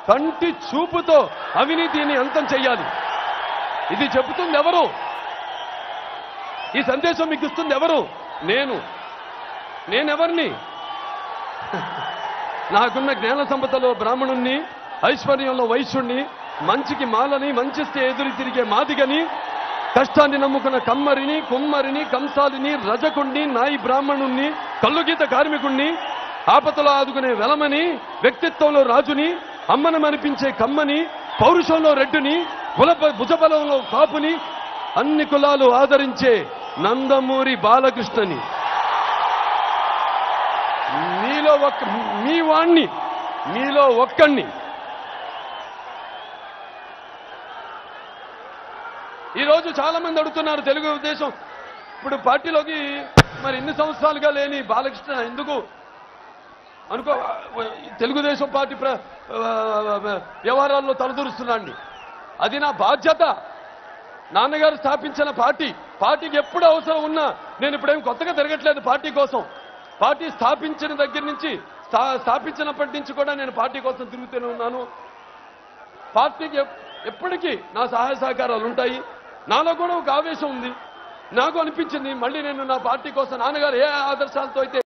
కంటి చూపుతో అవినీతిని అంతం చెయ్యాలి ఇది చెబుతుంది ఎవరు ఈ సందేశం మీకు ఇస్తుంది ఎవరు నేను నేనెవరిని నాకున్న జ్ఞాన సంపదలో బ్రాహ్మణుణ్ణి ఐశ్వర్యంలో వైశ్యుణ్ణి మంచికి మాలని మంచిస్తే ఎదురు తిరిగే మాదిగని కష్టాన్ని నమ్ముకున్న కమ్మరిని కుమ్మరిని కంసాలిని రజకుణ్ణి నాయి బ్రాహ్మణుణ్ణి కల్లుగీత కార్మికుణ్ణి ఆపదలో ఆదుకునే వెలమని వ్యక్తిత్వంలో రాజుని అమ్మనమనిపించే కమ్మని పౌరుషంలో రెడ్డుని బులప భుజబలంలో కాపుని అన్ని కులాలు ఆదరించే నందమూరి బాలకృష్ణని మీలో ఒక్క మీ వాణ్ణి మీలో ఒక్కణ్ణి ఈరోజు చాలా మంది అడుగుతున్నారు తెలుగుదేశం ఇప్పుడు పార్టీలోకి మరి ఇన్ని సంవత్సరాలుగా లేని బాలకృష్ణ ఎందుకు అనుకో తెలుగుదేశం పార్టీ ప్ర వ్యవహారాల్లో తలదూరుస్తున్నాండి అది నా బాధ్యత నాన్నగారు స్థాపించిన పార్టీ పార్టీకి ఎప్పుడు అవసరం ఉన్నా నేను ఇప్పుడేం కొత్తగా తిరగట్లేదు పార్టీ కోసం పార్టీ స్థాపించిన దగ్గర నుంచి స్థా- స్థాపించినప్పటి నుంచి కూడా నేను పార్టీ కోసం తిరుగుతూనే ఉన్నాను పార్టీకి ఎప్- ఎప్పటికీ నా సహాయ సహకారాలు ఉంటాయి నాలో కూడా ఒక ఆవేశం ఉంది నాకు అనిపించింది మళ్ళీ నేను నా పార్టీ కోసం నాన్నగారు ఏ ఆదర్శాలతో అయితే